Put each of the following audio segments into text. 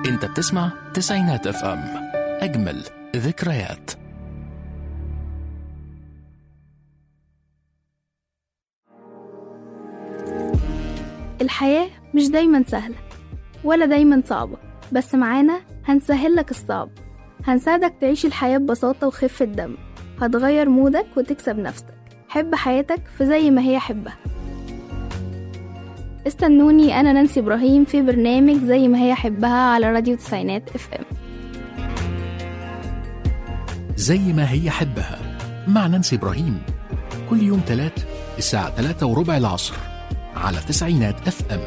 انت بتسمع تسعينات اف ام اجمل ذكريات الحياة مش دايما سهلة ولا دايما صعبة بس معانا هنسهل لك الصعب هنساعدك تعيش الحياة ببساطة وخفة دم هتغير مودك وتكسب نفسك حب حياتك في زي ما هي حبها استنوني أنا نانسي إبراهيم في برنامج زي ما هي حبها على راديو تسعينات اف ام زي ما هي حبها مع نانسي إبراهيم كل يوم تلات الساعة تلاتة وربع العصر على تسعينات اف ام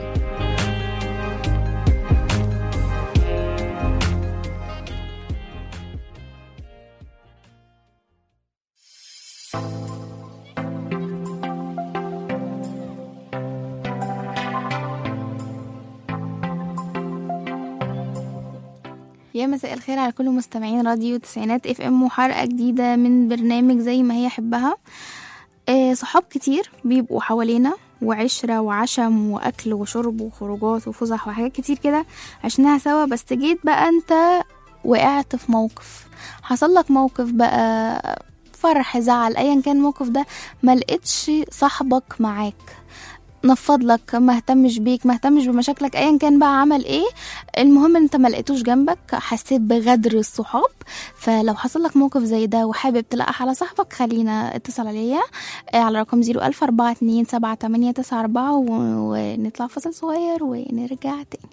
يا مساء الخير على كل مستمعين راديو تسعينات اف ام وحلقة جديدة من برنامج زي ما هي حبها آه، صحاب كتير بيبقوا حوالينا وعشرة وعشم وأكل وشرب وخروجات وفسح وحاجات كتير كده عشناها سوا بس جيت بقى انت وقعت في موقف حصل لك موقف بقى فرح زعل ايا كان الموقف ده ما لقيتش صاحبك معاك نفض لك ما اهتمش بيك ما اهتمش بمشاكلك ايا كان بقى عمل ايه المهم ان انت ما لقيتوش جنبك حسيت بغدر الصحاب فلو حصل لك موقف زي ده وحابب تلقح على صاحبك خلينا اتصل عليا آه، على رقم زيرو ألف أربعة اتنين سبعة تمانية تسعة أربعة و- ونطلع فصل صغير ونرجع تاني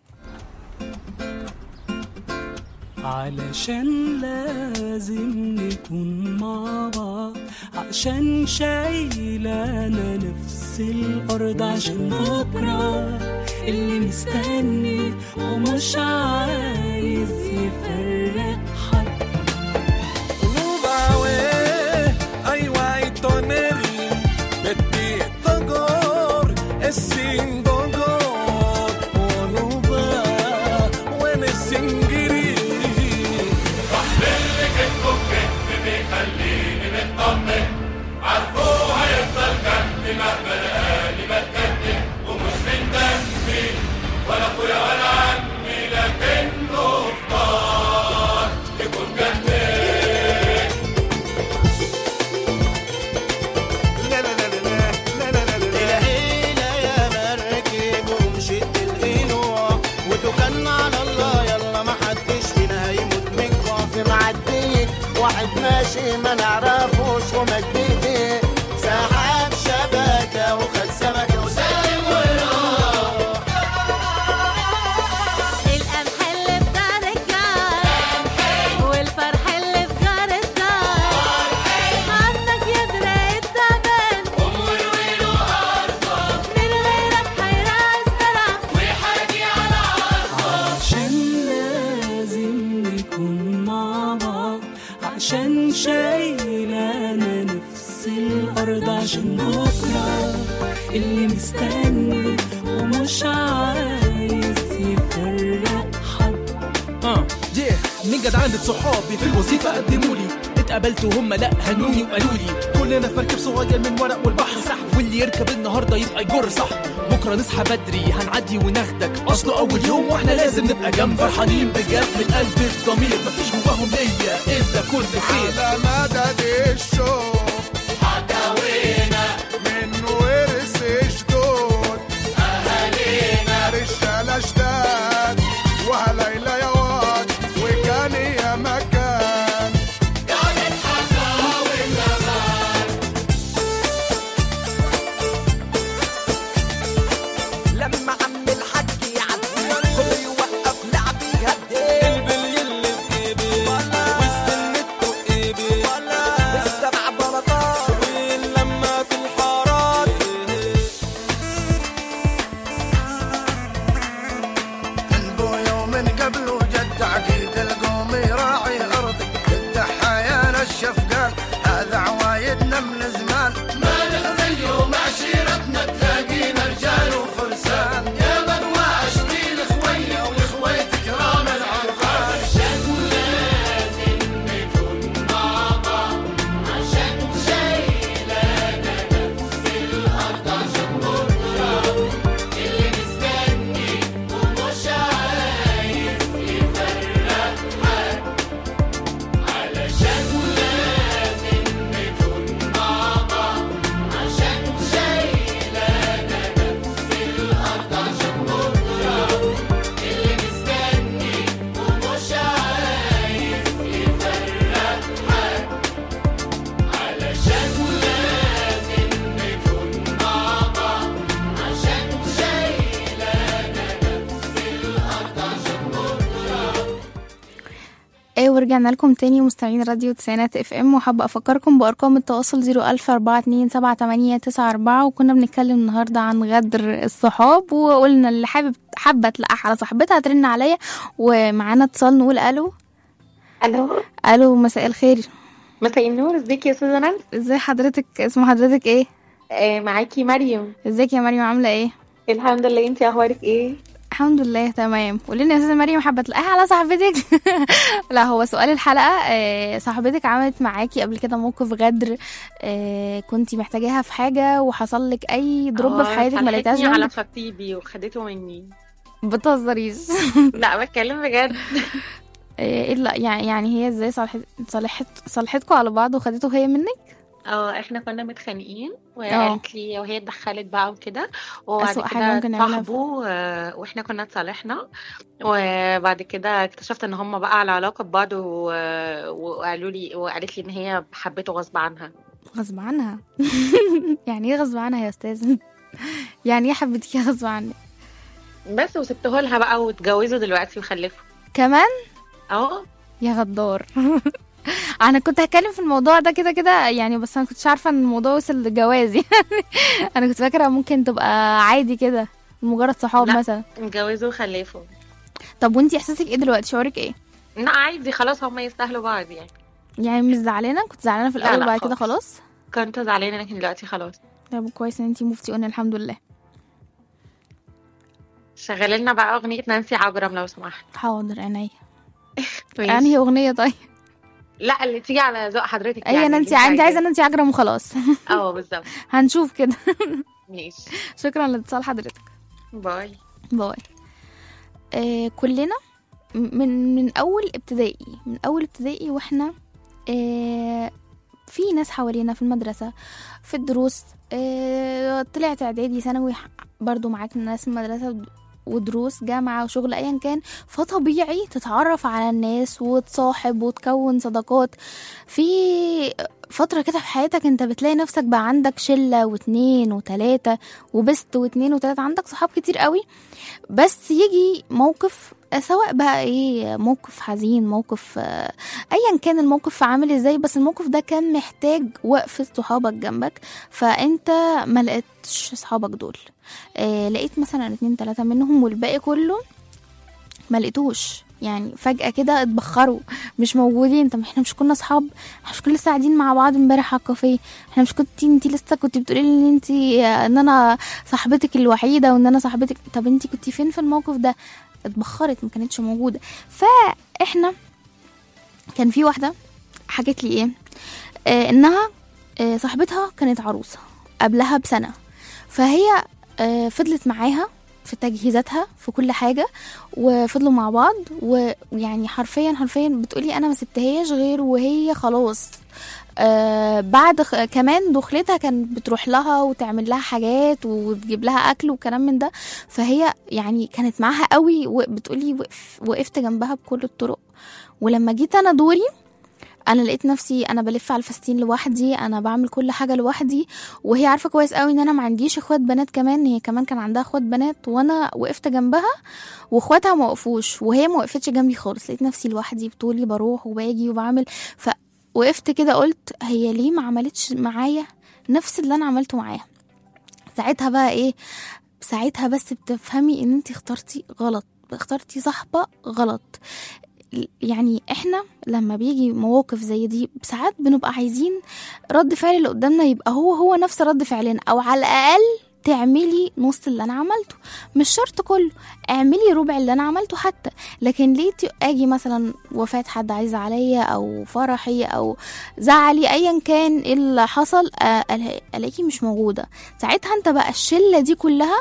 علشان لازم نكون مع بعض عشان شايلانا نفس الأرض عشان بكرة اللي مستني ومش عايز يفرق حد Nubawe, ay guay toneri, beti togor, esin dogor, onuba, wen esingiri. لا لا لا لا لا لا لا لا العيلة يا مركب ومشيت القنوع وتوكلنا على الله يلا ما حدش فينا هيموت من خوف معدي واحد ماشي ما نعرفوش ومد ايديه سحب شبكة وخد سمكة وسلم وراح القمح اللي في دار الجار والفرح اللي في جار الدار عنك يا دراع التعبان من غيرك حيرة الزرع عشان لازم نكون مع بعض عشان شايلانا نفس الأرض عشان بكرة اللي مستني ومش عايز يفرق حد اه جيه من جدعانة صحابي في الوظيفة قدموا لي اتقابلت وهم لا هنوني وقالوا لي كلنا في مركب صغير من ورق والبحر سحب واللي يركب النهارده يبقى يجر صح بكره نصحى بدري هنعدي وناخدك اصله اول يوم واحنا لازم نبقى جنب فرحانين بجد من قلب الضمير مفيش جواهم نية الا كل خير على مدد الشوق حكاوينا من ورث جدود أهالينا رجالة جداد وهليلة يا واد وكان يا مكان لما عم الحاج يعدي كله يوقف لعبي يهدي البلي اللي في ايدي والسن في ايدي السبع بلاطات لما ورجعنا لكم تاني مستمعين راديو تسعينات اف ام وحابة افكركم بارقام التواصل زيرو الف اربعة اتنين سبعة تمانية تسعة اربعة وكنا بنتكلم النهاردة عن غدر الصحاب وقلنا اللي حابب حابة تلقح على صاحبتها ترن عليا ومعانا اتصال نقول الو الو الو مساء الخير مساء النور ازيك يا استاذه نانسي ازاي حضرتك اسم حضرتك ايه آه معاكي مريم ازيك يا مريم عاملة ايه الحمد لله انتي اخبارك ايه الحمد لله تمام قولي لنا يا استاذه مريم حابه تلاقيها على صاحبتك لا هو سؤال الحلقه آه، صاحبتك عملت معاكي قبل كده موقف غدر آه، كنتي محتاجاها في حاجه وحصل لك اي دروب في حياتك ما لقيتهاش على جنبك خطيبي وخدته مني بتهزريش لا بتكلم بجد آه، ايه لا يعني يعني هي ازاي صالحت صالحت صالحتكم على بعض وخدته هي منك اه احنا كنا متخانقين وقالت لي وهي اتدخلت بقى وكده وبعد أسوأ حاجة كده ممكن نعملها في- صاحبوا آه، واحنا كنا اتصالحنا وبعد كده اكتشفت ان هم بقى على علاقة ببعض و- وقالوا لي وقالت لي ان هي حبته غصب عنها غصب عنها يعني ايه غصب عنها يا استاذ يعني ايه حبيتيها غصب عنك بس وسبته لها بقى واتجوزوا دلوقتي وخلفوا كمان اه يا غدار انا كنت هتكلم في الموضوع ده كده كده يعني بس انا كنتش عارفه ان الموضوع وصل للجواز يعني انا كنت فاكره ممكن تبقى عادي كده مجرد صحاب لا. مثلا اتجوزوا وخلفوا طب وانتي احساسك ايه دلوقتي شعورك ايه لا عادي خلاص هم يستاهلوا بعض يعني يعني مش زعلانه كنت زعلانه في لا، الاول لا وبعد كده خالص. خلاص كنت زعلانة لكن دلوقتي خلاص طب كويس ان انتي مفتي قلنا الحمد لله شغل لنا بقى أغنية نانسي عجرم لو سمحت حاضر عينيا ماشي. انهي اغنيه طيب لا اللي تيجي على ذوق حضرتك اي يعني نانسي اللي انت عايزه عايزاه. نانسي عجرم وخلاص اه بالظبط هنشوف كده ماشي شكرا لاتصال حضرتك باي باي آه كلنا من من اول ابتدائي من اول ابتدائي واحنا آه في ناس حوالينا في المدرسة في الدروس آه طلعت اعدادي ثانوي ح- برضو معاك ناس في المدرسة ودروس جامعة وشغل ايا كان فطبيعي تتعرف على الناس وتصاحب وتكون صداقات في فترة كده في حياتك انت بتلاقي نفسك بقى عندك شلة واتنين وتلاتة وبست واتنين وتلاتة عندك صحاب كتير قوي بس يجي موقف سواء بقى ايه موقف حزين موقف آه، ايا كان الموقف عامل ازاي بس الموقف ده كان محتاج وقفة صحابك جنبك فانت ما لقيتش صحابك دول آه لقيت مثلا اتنين تلاتة منهم والباقي كله ما لقيتوش يعني فجأة كده اتبخروا مش موجودين طب احنا مش كنا اصحاب احنا مش كنا لسه قاعدين مع بعض امبارح على الكافيه احنا مش كنتي انتي لسه كنت بتقولي لي ان انتي ان انا صاحبتك الوحيده وان انا صاحبتك طب انتي كنتي فين في الموقف ده اتبخرت ما كانتش موجوده فاحنا كان في واحده حكت لي ايه آه انها آه صاحبتها كانت عروسه قبلها بسنه فهي آه فضلت معاها في تجهيزاتها في كل حاجه وفضلوا مع بعض ويعني حرفيا حرفيا بتقولي انا ما سبتهاش غير وهي خلاص آه بعد خ... كمان دخلتها كانت بتروح لها وتعمل لها حاجات وتجيب لها اكل وكلام من ده فهي يعني كانت معاها قوي وبتقولي وقف... وقفت جنبها بكل الطرق ولما جيت انا دوري انا لقيت نفسي انا بلف على الفساتين لوحدي انا بعمل كل حاجه لوحدي وهي عارفه كويس قوي ان انا ما عنديش اخوات بنات كمان هي كمان كان عندها اخوات بنات وانا وقفت جنبها واخواتها ما وقفوش وهي ما وقفتش جنبي خالص لقيت نفسي لوحدي بطولي بروح وباجي وبعمل فوقفت كده قلت هي ليه ما عملتش معايا نفس اللي انا عملته معاها ساعتها بقى ايه ساعتها بس بتفهمي ان انت اخترتي غلط اخترتي صاحبة غلط يعني احنا لما بيجي مواقف زي دي ساعات بنبقى عايزين رد فعل اللي قدامنا يبقى هو هو نفس رد فعلنا او على الاقل تعملي نص اللي انا عملته مش شرط كله اعملي ربع اللي انا عملته حتى لكن ليه ت- اجي مثلا وفاة حد عايز عليا او فرحي او زعلي ايا كان إيه اللي حصل آه، ألا- الاقيكي مش موجوده ساعتها انت بقى الشله دي كلها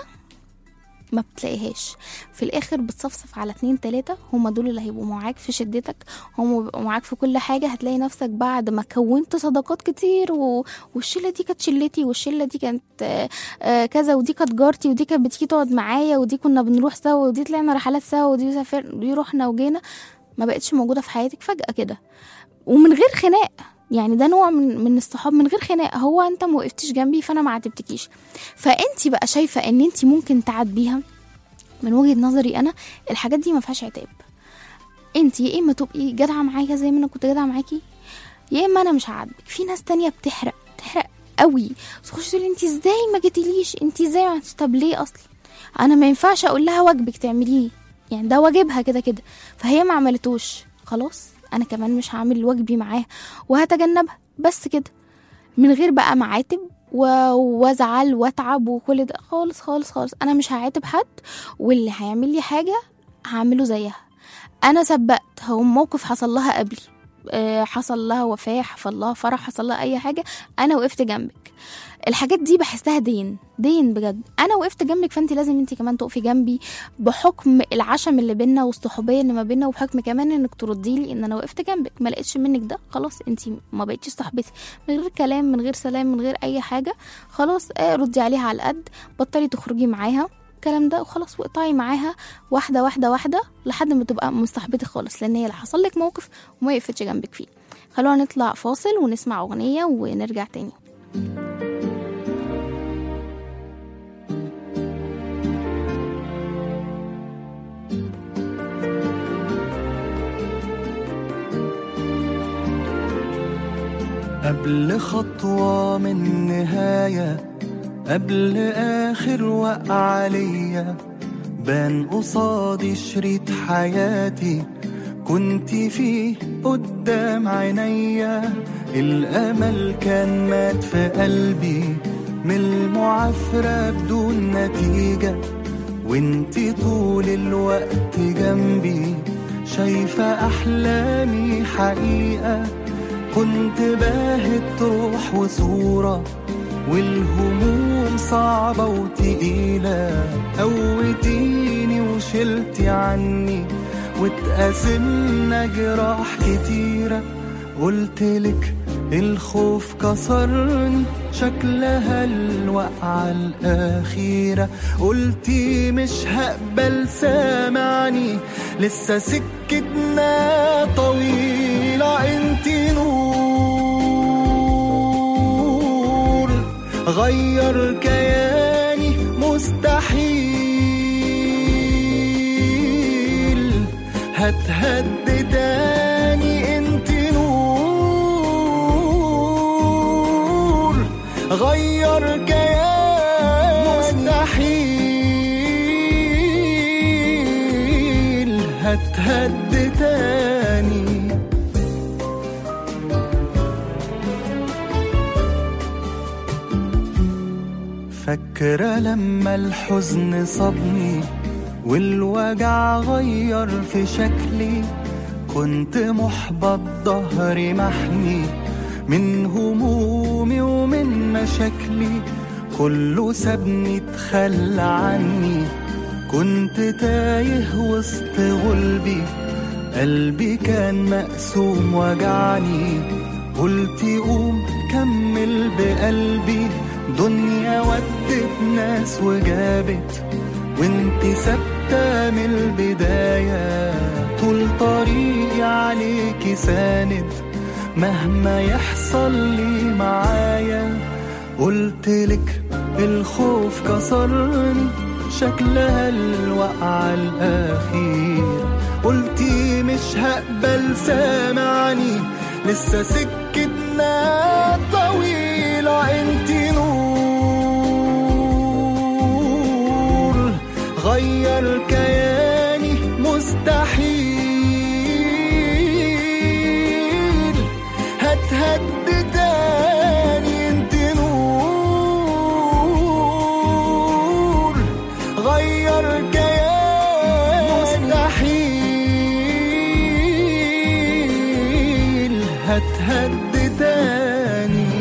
ما بتلاقيهاش في الاخر بتصفصف على اتنين تلاتة هما دول اللي هيبقوا معاك في شدتك هما بيبقوا معاك في كل حاجة هتلاقي نفسك بعد ما كونت صداقات كتير و... والشلة دي كانت شلتي والشلة دي كانت آه، آه، كذا ودي كانت جارتي ودي كانت بتيجي تقعد معايا ودي كنا بنروح سوا ودي طلعنا رحلات سوا ودي سافر ودي رحنا وجينا ما بقتش موجودة في حياتك فجأة كده ومن غير خناق يعني ده نوع من من الصحاب من غير خناق هو انت ما وقفتش جنبي فانا ما عاتبتكيش فانت بقى شايفه ان انت ممكن تعاتبيها من وجهه نظري انا الحاجات دي ما فيهاش عتاب انت يا اما تبقي جدعه معايا زي ما انا كنت جدعه معاكي يا اما انا مش هعاتبك في ناس تانية بتحرق بتحرق قوي تخش تقول انت ازاي ما جيتيليش انت ازاي ما عملتيش؟ طب ليه اصلا انا ما ينفعش اقول لها واجبك تعمليه يعني ده واجبها كده كده فهي ما عملتوش خلاص انا كمان مش هعمل واجبي معاها وهتجنبها بس كده من غير بقى ما اعاتب و- وازعل واتعب وكل ده خالص خالص خالص انا مش هعاتب حد واللي هيعمل لي حاجه هعمله زيها انا سبقت هو موقف حصل لها قبلي آه، حصل لها وفاة حصل لها فرح حصل لها أي حاجة أنا وقفت جنبك الحاجات دي بحسها دين دين بجد أنا وقفت جنبك فأنت لازم أنت كمان تقفي جنبي بحكم العشم اللي بينا والصحوبية اللي ما بينا وبحكم كمان إنك تردي لي إن أنا وقفت جنبك ما لقيتش منك ده خلاص أنت ما بقتش صاحبتي من غير كلام من غير سلام من غير أي حاجة خلاص آه، ردي عليها على القد بطلي تخرجي معاها الكلام ده وخلاص واقطعي معاها واحدة واحدة واحدة لحد ما تبقى مصاحبتك خالص لأن هي اللي حصل لك موقف وما وقفتش جنبك فيه خلونا نطلع فاصل ونسمع أغنية ونرجع تاني قبل خطوة من نهاية قبل آخر وقعة ليا بان قصادي شريط حياتي كنت فيه قدام عينيا الأمل كان مات في قلبي من المعافرة بدون نتيجة وانتي طول الوقت جنبي شايفة أحلامي حقيقة كنت باهت روح وصورة والهموم صعبة وتقيلة قوتيني وشلتي عني واتقاسمنا جراح كتيرة قلتلك الخوف كسرني شكلها الوقعة الأخيرة قلتي مش هقبل سامعني لسه سكتنا طويلة انتي نور غير كياني مستحيل هتهد تاني انت نور غير كياني مستحيل هتهد تاني فاكرة لما الحزن صابني والوجع غير في شكلي كنت محبط ظهري محني من همومي ومن مشاكلي كله سابني اتخلى عني كنت تايه وسط غلبي قلبي كان مقسوم وجعني قلت قوم كمل بقلبي دنيا ودت ناس وجابت وانت ثابتة من البداية طول طريقي عليكي ساند مهما يحصل لي معايا قلتلك الخوف كسرني شكلها الوقعة الأخير قلتي مش هقبل سامعني لسه سكتنا طويلة انتي نور غير كياني مستحيل هتهد تاني انتي نور غير كياني مستحيل هتهد تاني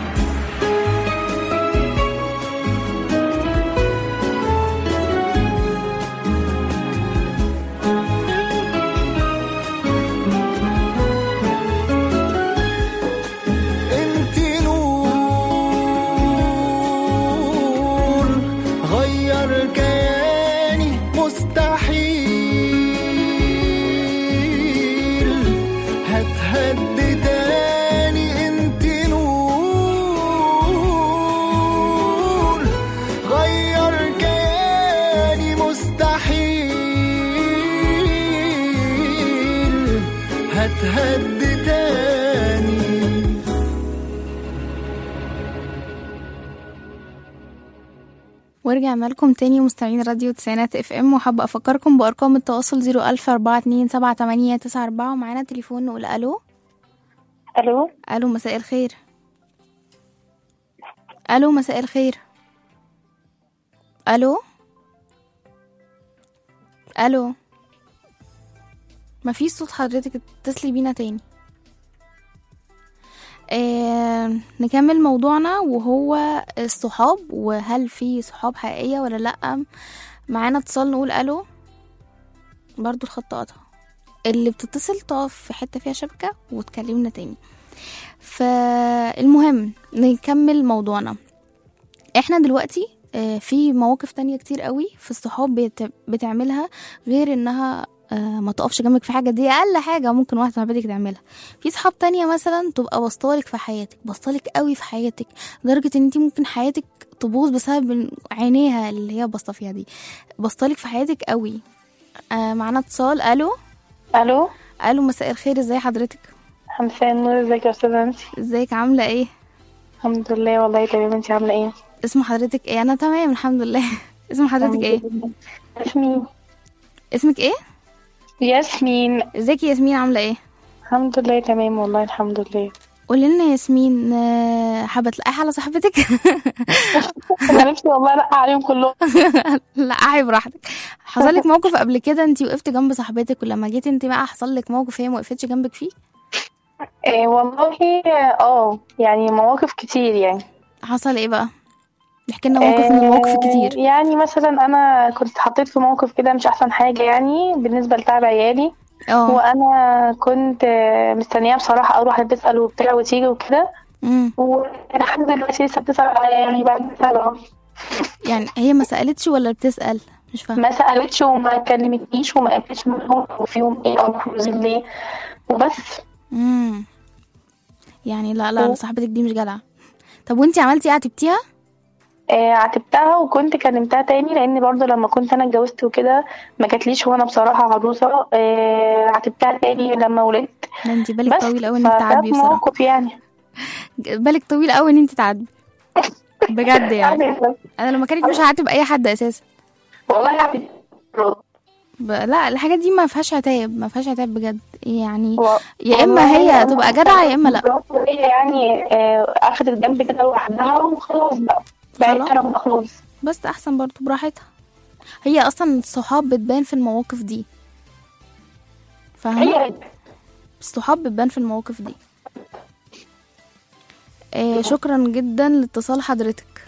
انتي نور غير كياني مستحيل هتهد تاني هتهد تاني ورجعنا لكم تاني مستمعين راديو تسعينات اف ام وحابة افكركم بارقام التواصل زيرو الف اربعة اتنين سبعة تمانية تسعة اربعة ومعانا تليفون نقول الو الو الو مساء الخير الو مساء الخير الو الو مفيش صوت حضرتك اتصلي بينا تاني آه نكمل موضوعنا وهو الصحاب وهل في صحاب حقيقية ولا لأ معانا اتصال نقول ألو برضو الخط قطع اللي بتتصل تقف في حتة فيها شبكة وتكلمنا تاني فالمهم نكمل موضوعنا احنا دلوقتي آه، في مواقف تانية كتير قوي في الصحاب بت- بتعملها غير انها آه، ما تقفش جنبك في حاجة دي أقل حاجة ممكن واحدة صاحبتك تعملها في صحاب تانية مثلا تبقى بسطالك في حياتك بسطالك قوي في حياتك لدرجة ان انت ممكن حياتك تبوظ بسبب إن عينيها اللي هي باصة فيها دي بسطالك في حياتك قوي آه معانا اتصال الو الو الو مساء الخير ازاي حضرتك مساء النور ازيك يا استاذه انت ازيك عاملة ايه الحمد لله والله تمام انت عامله ايه اسم حضرتك ايه انا تمام الحمد لله اسم حضرتك ايه ياسمين اسمك ايه ياسمين ازيك يا ياسمين عاملة ايه الحمد لله تمام والله الحمد لله قولي لنا يا ياسمين آه، حابة تلقحي على صاحبتك انا نفسي والله لا عليهم كلهم لقحي براحتك حصل لك موقف قبل كده انت وقفتي جنب صاحبتك ولما جيتي انت بقى حصل لك موقف هي ما وقفتش جنبك فيه إيه والله اه يعني مواقف كتير يعني حصل ايه بقى احكي لنا موقف من المواقف الكتير يعني مثلا انا كنت اتحطيت في موقف كده مش احسن حاجه يعني بالنسبه لتعب عيالي اه وانا كنت آه، مستنيه بصراحه اروح تسال وبتاع وتيجي وكده امم ولحد دلوقتي لسه بتسال عليا يعني بعد ما سألها. يعني هي ما سألتش ولا بتسأل مش فاهمة ما سالتش وما كلمتنيش وما قالتش منهم وفيهم ايه او محروزين ليه وبس امم يعني لا لا صاحبتك دي مش جدعة طب وانتي عملتي ايه عاتبتيها آه، عاتبتها وكنت كلمتها تاني لان برضه لما كنت انا اتجوزت وكده ما جاتليش وانا بصراحه عروسه آه، عاتبتها تاني لما ولدت ده انتي بالك بس طويل قوي انك فده تعاتبي بصراحة موقف يعني بالك طويل قوي ان انت تعاتبي بجد يعني انا لما كانت مش هعاتب اي حد اساسا والله عاتبت ب... لا الحاجات دي ما فيهاش عتاب ما فيهاش عتاب بجد يعني و- يا اما والله هي أنا تبقى جدعة يا اما لا هي يعني آه، اخدت جنب كده لوحدها وخلاص بقى بقيت خلاص. انا بقى خلاص بس احسن برضو براحتها هي اصلا الصحاب بتبان في المواقف دي فاهمة هي الصحاب بتبان في المواقف دي آه شكرا جدا لاتصال حضرتك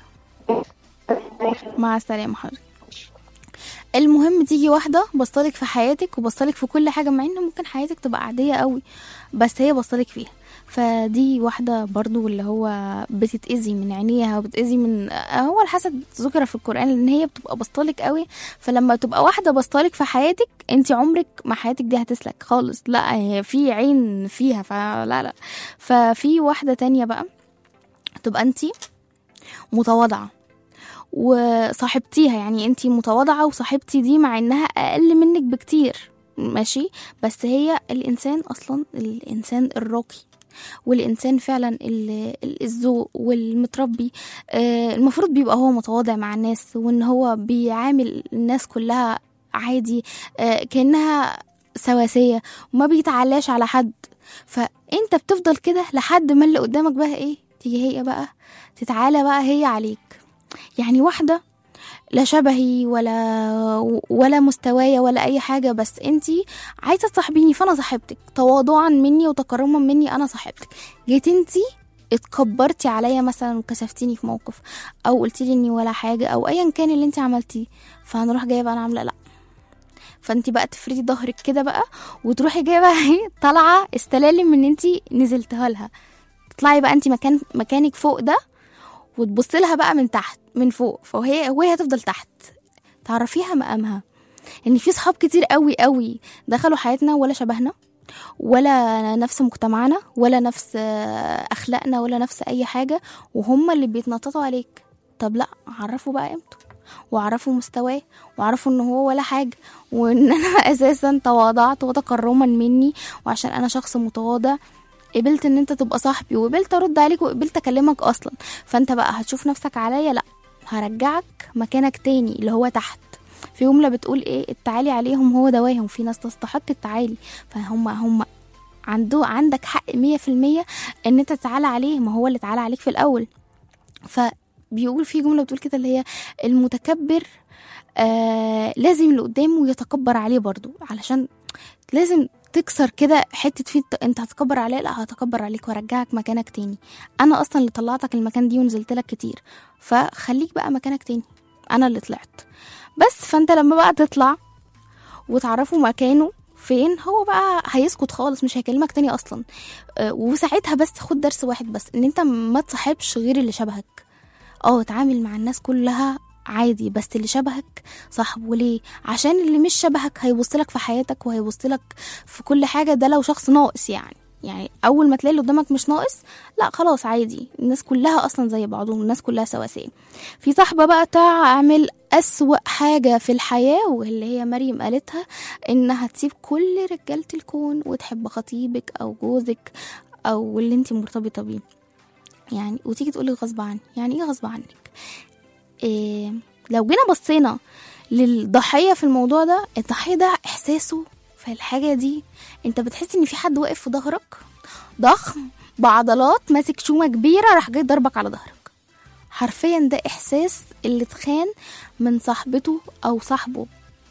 مع السلامة حضرتك المهم تيجي واحدة بصلك في حياتك وبصلك في كل حاجة مع ان ممكن حياتك تبقى عادية قوي بس هي بصلك فيها فدي واحدة برضو اللي هو بتتأذي من عينيها وبتأذي من هو الحسد ذكر في القرآن لأن هي بتبقى بسطالك قوي فلما تبقى واحدة بسطالك في حياتك انت عمرك ما حياتك دي هتسلك خالص لا هي في عين فيها فلا لا ففي واحدة تانية بقى تبقى انت متواضعة وصاحبتيها يعني انت متواضعة وصاحبتي دي مع انها اقل منك بكتير ماشي بس هي الانسان اصلا الانسان الراقي والانسان فعلا ال- ال- الذوق والمتربي آه، المفروض بيبقى هو متواضع مع الناس وان هو بيعامل الناس كلها عادي آه، كانها سواسيه وما بيتعلاش على حد فانت بتفضل كده لحد ما اللي قدامك بقى ايه تيجي هي بقى تتعالى بقى هي عليك يعني واحده لا شبهي ولا ولا مستوايا ولا اي حاجه بس انتي عايزه تصاحبيني فانا صاحبتك تواضعا مني وتكرما مني انا صاحبتك جيت انتي اتكبرتي عليا مثلا وكسفتيني في موقف او قلتي لي اني ولا حاجه او ايا كان اللي انت عملتيه فهنروح جايه بقى انا عامله لا فانت بقى تفردي ظهرك كده بقى وتروحي جايه بقى ايه طالعه استلالم ان انت نزلتها لها تطلعي بقى انت مكان مكانك فوق ده وتبصي لها بقى من تحت من فوق فهي وهي هتفضل تحت تعرفيها مقامها ان في صحاب كتير قوي قوي دخلوا حياتنا ولا شبهنا ولا نفس مجتمعنا ولا نفس آه، اخلاقنا ولا نفس اي حاجه وهم اللي بيتنططوا عليك طب لا عرفوا بقى قيمته واعرفه مستواه واعرفه ان هو ولا حاجه وان انا اساسا تواضعت وتكرما مني وعشان انا شخص متواضع قبلت ان انت تبقى صاحبي وقبلت ارد عليك وقبلت اكلمك اصلا فانت بقى هتشوف نفسك عليا لا هرجعك مكانك تاني اللي هو تحت في جملة بتقول ايه التعالي عليهم هو دواهم في ناس تستحق التعالي فهم هم عنده عندك حق مية في المية ان انت تتعالى عليه ما هو اللي تعالى عليك في الاول فبيقول في جملة بتقول كده اللي هي المتكبر آه لازم اللي قدامه يتكبر عليه برضو علشان لازم تكسر كده حتة فيه انت هتكبر عليه لا هتكبر عليك وارجعك مكانك تاني انا اصلا اللي طلعتك المكان دي ونزلت لك كتير فخليك بقى مكانك تاني انا اللي طلعت بس فانت لما بقى تطلع وتعرفوا مكانه فين هو بقى هيسكت خالص مش هيكلمك تاني اصلا آه، وساعتها بس خد درس واحد بس ان انت ما تصاحبش غير اللي شبهك اه اتعامل مع الناس كلها عادي بس اللي شبهك صاحبه ليه عشان اللي مش شبهك هيبصلك في حياتك وهيبصلك في كل حاجة ده لو شخص ناقص يعني يعني اول ما تلاقي اللي قدامك مش ناقص لا خلاص عادي الناس كلها اصلا زي بعضهم الناس كلها سواسية في صاحبة بقى تعمل أسوأ حاجة في الحياة واللي هي مريم قالتها إنها تسيب كل رجالة الكون وتحب خطيبك أو جوزك أو اللي انت مرتبطة بيه يعني وتيجي تقولي غصب عني يعني ايه غصب عنك إيه لو جينا بصينا للضحية في الموضوع ده الضحية ده إحساسه في الحاجة دي انت بتحس ان في حد واقف في ظهرك ضخم بعضلات ماسك شومة كبيرة راح جاي ضربك على ظهرك حرفيا ده إحساس اللي اتخان من صاحبته أو صاحبه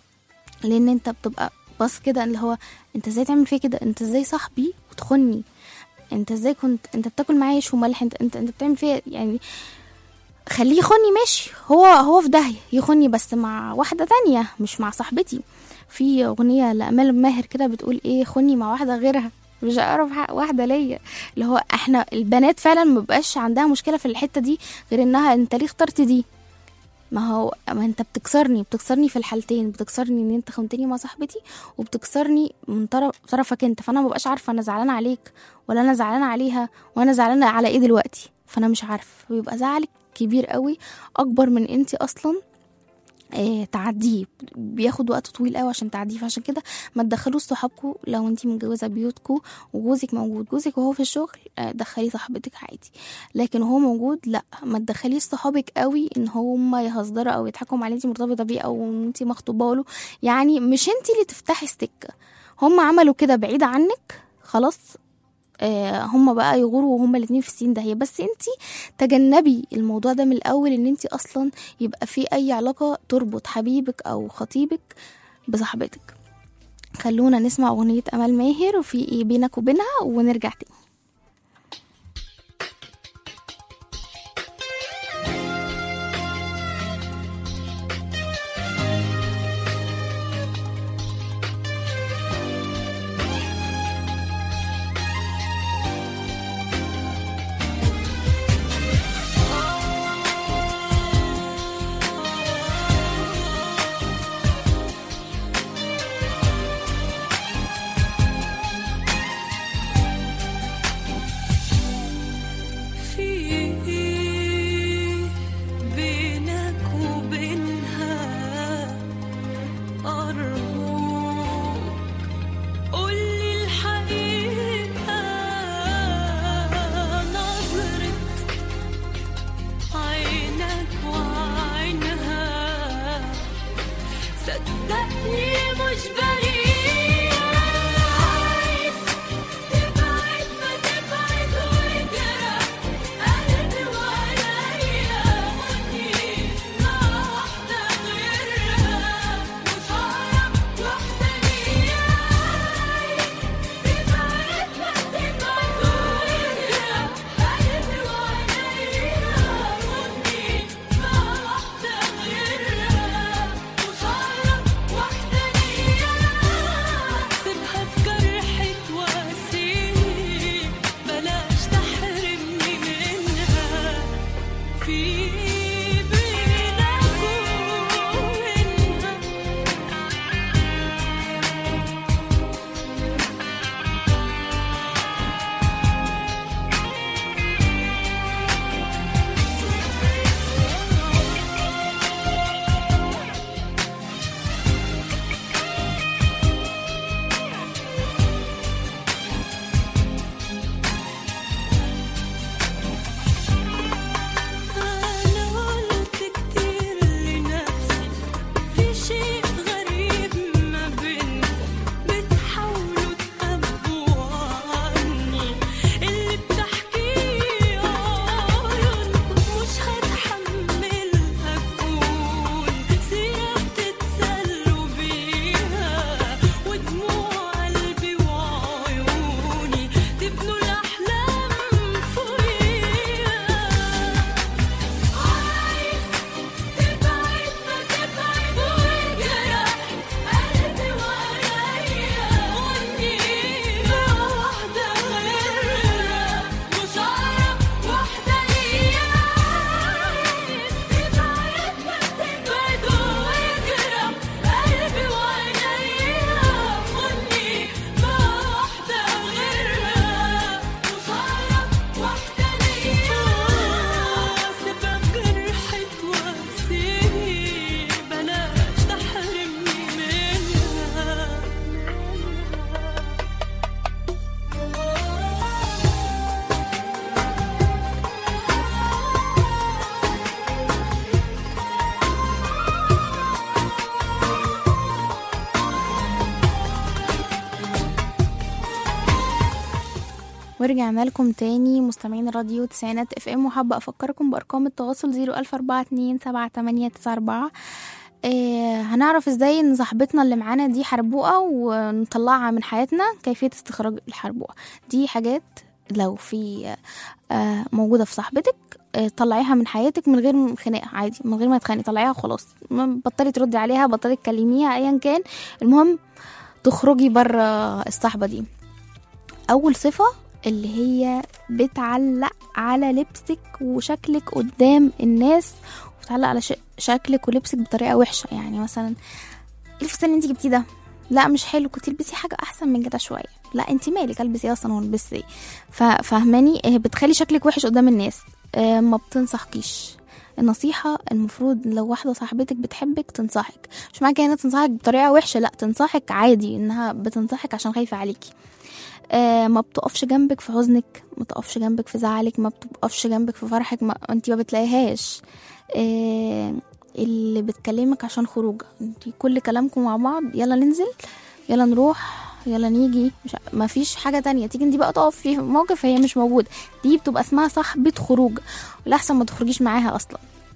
لأن انت بتبقى بص كده اللي هو انت ازاي تعمل فيا كده انت ازاي صاحبي وتخني انت ازاي كنت انت بتاكل معايا عيش وملح انت انت, انت بتعمل فيا يعني خليه يخني ماشي هو هو في داهية يخني بس مع واحدة تانية مش مع صاحبتي في أغنية لأمال ماهر كده بتقول ايه خني مع واحدة غيرها مش أقرب ح- واحدة ليا اللي هو احنا البنات فعلا مبقاش عندها مشكلة في الحتة دي غير انها انت ليه اخترت دي ما هو ما انت بتكسرني بتكسرني في الحالتين بتكسرني ان انت خنتني مع صاحبتي وبتكسرني من طرف طرفك انت فانا مبقاش عارفه انا زعلانه عليك ولا انا زعلانه عليها وانا زعلانه على ايه دلوقتي فانا مش عارفه بيبقى زعلك كبير قوي اكبر من انت اصلا آه تعديه بياخد وقت طويل قوي عشان تعديه فعشان كده ما تدخلوش صحابكم لو انت متجوزه بيوتكم وجوزك موجود جوزك وهو في الشغل آه دخلي صاحبتك عادي لكن هو موجود لا ما تدخليش صحابك قوي ان هم يهزروا او يضحكوا على انت مرتبطه بيه او ان انت مخطوبه له يعني مش انت اللي تفتحي السكه هم عملوا كده بعيد عنك خلاص آه هم بقى يغوروا وهم الاتنين في السين ده هي بس انت تجنبي الموضوع ده من الاول ان انت اصلا يبقى في اي علاقه تربط حبيبك او خطيبك بصاحبتك خلونا نسمع اغنيه امل ماهر وفي ايه بينك وبينها ونرجع تاني في إيه بينك وبينها أرجوك قولي الحقيقة نظرة عينك وعينها صدقني مش بريئة عايز تبعد ما تبعد وجرى قلبي وعليا ودي مع واحدة غيرها مش هعرف واحدة ليا عايز تبعد ما تبعد وجرى قلبي وعليا ودي مع واحدة غيرها مش هعرف واحدة ليا ورجعنا لكم تاني مستمعين راديو تسعينات اف ام وحابة افكركم بارقام التواصل زيرو الف اربعة اتنين سبعة تمانية تسعة اربعة إيه هنعرف ازاي ان صاحبتنا اللي معانا دي حربوقة ونطلعها من حياتنا كيفية استخراج الحربوقة دي حاجات لو في آه موجودة في صاحبتك آه طلعيها من حياتك من غير خناقة عادي من غير ما تخانقي طلعيها وخلاص ما- بطلي تردي عليها بطلي تكلميها ايا كان المهم تخرجي بره الصحبة دي اول صفة اللي هي بتعلق على لبسك وشكلك قدام الناس وبتعلق على ش- شكلك ولبسك بطريقة وحشة يعني مثلا الفستان اللي انت جبتيه ده لا مش حلو كنت تلبسي حاجة احسن من كده شوية لا انت مالك البسي اصلا والبسي ايه فا- فاهماني اه، بتخلي شكلك وحش قدام الناس اه، ما بتنصحكيش النصيحة المفروض لو واحدة صاحبتك بتحبك تنصحك مش معنى كده انها تنصحك بطريقة وحشة لا تنصحك عادي انها بتنصحك عشان خايفة عليكي آه ما بتقفش جنبك في حزنك ما بتقفش جنبك في زعلك ما بتقفش جنبك في فرحك ما انت ما بتلاقيهاش آه اللي بتكلمك عشان خروجه انت كل كلامكم مع بعض يلا ننزل يلا نروح يلا نيجي مش ما فيش حاجة تانية تيجي انت بقى تقف في موقف هي مش موجودة دي بتبقى اسمها صاحبة خروج والأحسن ما تخرجيش معاها أصلا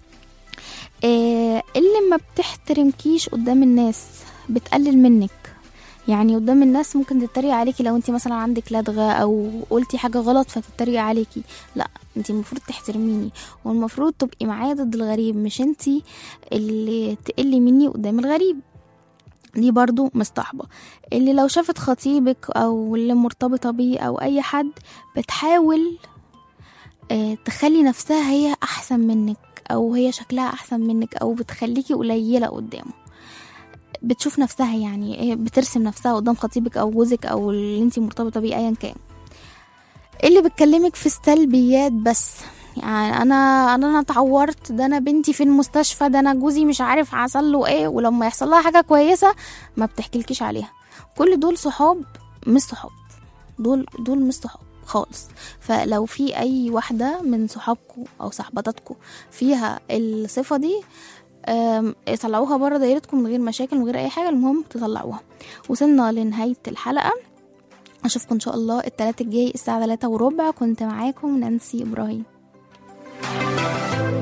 آه اللي ما بتحترمكيش قدام الناس بتقلل منك يعني قدام الناس ممكن تتريق عليكي لو انت مثلا عندك لدغة او قلتي حاجة غلط فتتريق عليكي لا انت المفروض تحترميني والمفروض تبقي معايا ضد الغريب مش انت اللي تقلي مني قدام الغريب دي برضو مصطحبة اللي لو شافت خطيبك او اللي مرتبطة بيه او اي حد بتحاول آه، تخلي نفسها هي احسن منك او هي شكلها احسن منك او بتخليكي قليلة قدامه بتشوف نفسها يعني إيه، بترسم نفسها قدام خطيبك او جوزك او اللي انت مرتبطه بيه ايا كان اللي بتكلمك في السلبيات بس يعني انا انا انا اتعورت ده انا بنتي في المستشفى ده انا جوزي مش عارف حصل له ايه ولما يحصل لها حاجه كويسه ما بتحكيلكيش عليها كل دول صحاب مش صحاب دول دول مش صحاب خالص فلو في اي واحده من صحابكم او صاحباتكم فيها الصفه دي أم، طلعوها بره دايرتكم من غير مشاكل من غير اي حاجه المهم تطلعوها وصلنا لنهايه الحلقه اشوفكم ان شاء الله التلات الجاي الساعه 3 وربع كنت معاكم نانسي ابراهيم